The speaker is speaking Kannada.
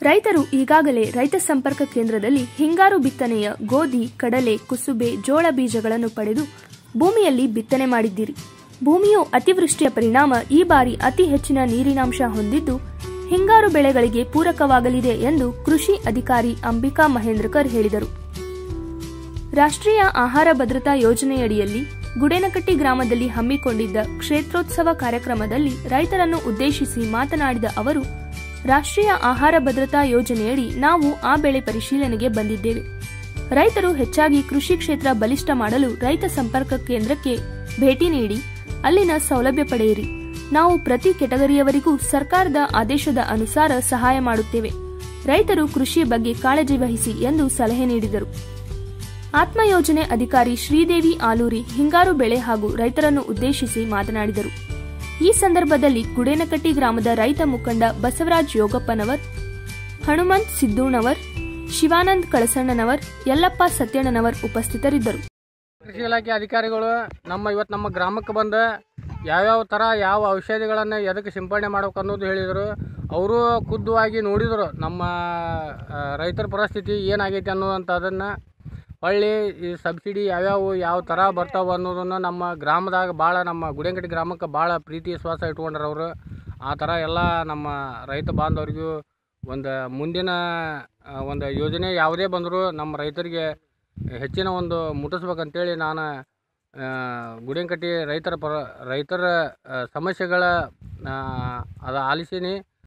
ರೈತರು ಈಗಾಗಲೇ ರೈತ ಸಂಪರ್ಕ ಕೇಂದ್ರದಲ್ಲಿ ಹಿಂಗಾರು ಬಿತ್ತನೆಯ ಗೋಧಿ ಕಡಲೆ ಕುಸುಬೆ ಜೋಳ ಬೀಜಗಳನ್ನು ಪಡೆದು ಭೂಮಿಯಲ್ಲಿ ಬಿತ್ತನೆ ಮಾಡಿದ್ದೀರಿ ಭೂಮಿಯು ಅತಿವೃಷ್ಟಿಯ ಪರಿಣಾಮ ಈ ಬಾರಿ ಅತಿ ಹೆಚ್ಚಿನ ನೀರಿನಾಂಶ ಹೊಂದಿದ್ದು ಹಿಂಗಾರು ಬೆಳೆಗಳಿಗೆ ಪೂರಕವಾಗಲಿದೆ ಎಂದು ಕೃಷಿ ಅಧಿಕಾರಿ ಅಂಬಿಕಾ ಮಹೇಂದ್ರಕರ್ ಹೇಳಿದರು ರಾಷ್ಟ್ರೀಯ ಆಹಾರ ಭದ್ರತಾ ಯೋಜನೆಯಡಿಯಲ್ಲಿ ಗುಡೇನಕಟ್ಟಿ ಗ್ರಾಮದಲ್ಲಿ ಹಮ್ಮಿಕೊಂಡಿದ್ದ ಕ್ಷೇತ್ರೋತ್ಸವ ಕಾರ್ಯಕ್ರಮದಲ್ಲಿ ರೈತರನ್ನು ಉದ್ದೇಶಿಸಿ ಮಾತನಾಡಿದ ಅವರು ರಾಷ್ಟ್ರೀಯ ಆಹಾರ ಭದ್ರತಾ ಯೋಜನೆಯಡಿ ನಾವು ಆ ಬೆಳೆ ಪರಿಶೀಲನೆಗೆ ಬಂದಿದ್ದೇವೆ ರೈತರು ಹೆಚ್ಚಾಗಿ ಕೃಷಿ ಕ್ಷೇತ್ರ ಬಲಿಷ್ಠ ಮಾಡಲು ರೈತ ಸಂಪರ್ಕ ಕೇಂದ್ರಕ್ಕೆ ಭೇಟಿ ನೀಡಿ ಅಲ್ಲಿನ ಸೌಲಭ್ಯ ಪಡೆಯಿರಿ ನಾವು ಪ್ರತಿ ಕೆಟಗರಿಯವರಿಗೂ ಸರ್ಕಾರದ ಆದೇಶದ ಅನುಸಾರ ಸಹಾಯ ಮಾಡುತ್ತೇವೆ ರೈತರು ಕೃಷಿ ಬಗ್ಗೆ ಕಾಳಜಿ ವಹಿಸಿ ಎಂದು ಸಲಹೆ ನೀಡಿದರು ಆತ್ಮ ಯೋಜನೆ ಅಧಿಕಾರಿ ಶ್ರೀದೇವಿ ಆಲೂರಿ ಹಿಂಗಾರು ಬೆಳೆ ಹಾಗೂ ರೈತರನ್ನು ಉದ್ದೇಶಿಸಿ ಮಾತನಾಡಿದರು ಈ ಸಂದರ್ಭದಲ್ಲಿ ಗುಡೇನಕಟ್ಟಿ ಗ್ರಾಮದ ರೈತ ಮುಖಂಡ ಬಸವರಾಜ್ ಯೋಗಪ್ಪನವರ್ ಹನುಮಂತ್ ಸಿದ್ದೂಣವರ್ ಶಿವಾನಂದ್ ಕಳಸಣ್ಣನವರ್ ಯಲ್ಲಪ್ಪ ಸತ್ಯಣ್ಣನವರ್ ಉಪಸ್ಥಿತರಿದ್ದರು ಕೃಷಿ ಇಲಾಖೆ ಅಧಿಕಾರಿಗಳು ನಮ್ಮ ಇವತ್ತು ನಮ್ಮ ಗ್ರಾಮಕ್ಕೆ ಬಂದು ಯಾವ್ಯಾವ ಥರ ಯಾವ ಔಷಧಿಗಳನ್ನು ಎದಕ್ಕೆ ಸಿಂಪಡಣೆ ಮಾಡ್ಬೇಕು ಅನ್ನೋದು ಹೇಳಿದರು ಅವರು ಖುದ್ದುವಾಗಿ ನೋಡಿದರು ನಮ್ಮ ಆ, ರೈತರ ಪರಿಸ್ಥಿತಿ ಏನಾಗೈತೆ ಅನ್ನೋದಂಥದನ್ನು ಹೊಳ್ಳಿ ಈ ಸಬ್ಸಿಡಿ ಯಾವ್ಯಾವ ಯಾವ ಥರ ಬರ್ತಾವೆ ಅನ್ನೋದನ್ನು ನಮ್ಮ ಗ್ರಾಮದಾಗ ಭಾಳ ನಮ್ಮ ಗುಡೇಂಗಡಿ ಗ್ರಾಮಕ್ಕೆ ಭಾಳ ಪ್ರೀತಿ ವಿಶ್ವಾಸ ಇಟ್ಕೊಂಡ್ರು ಅವರು ಆ ಥರ ಎಲ್ಲ ನಮ್ಮ ರೈತ ಬಾಂಧವರಿಗೂ ಒಂದು ಮುಂದಿನ ಆ, ಒಂದು ಯೋಜನೆ ಯಾವುದೇ ಬಂದರೂ ನಮ್ಮ ರೈತರಿಗೆ ಹೆಚ್ಚಿನ ಒಂದು ಮುಟ್ಟಿಸ್ಬೇಕಂತೇಳಿ ನಾನು ಆ, ಗುಡೇಂಕಟ್ಟಿ ರೈತರ ಪರ ರೈತರ ಆ, ಸಮಸ್ಯೆಗಳ ಆ, ಅದು ಆಲಿಸೀನಿ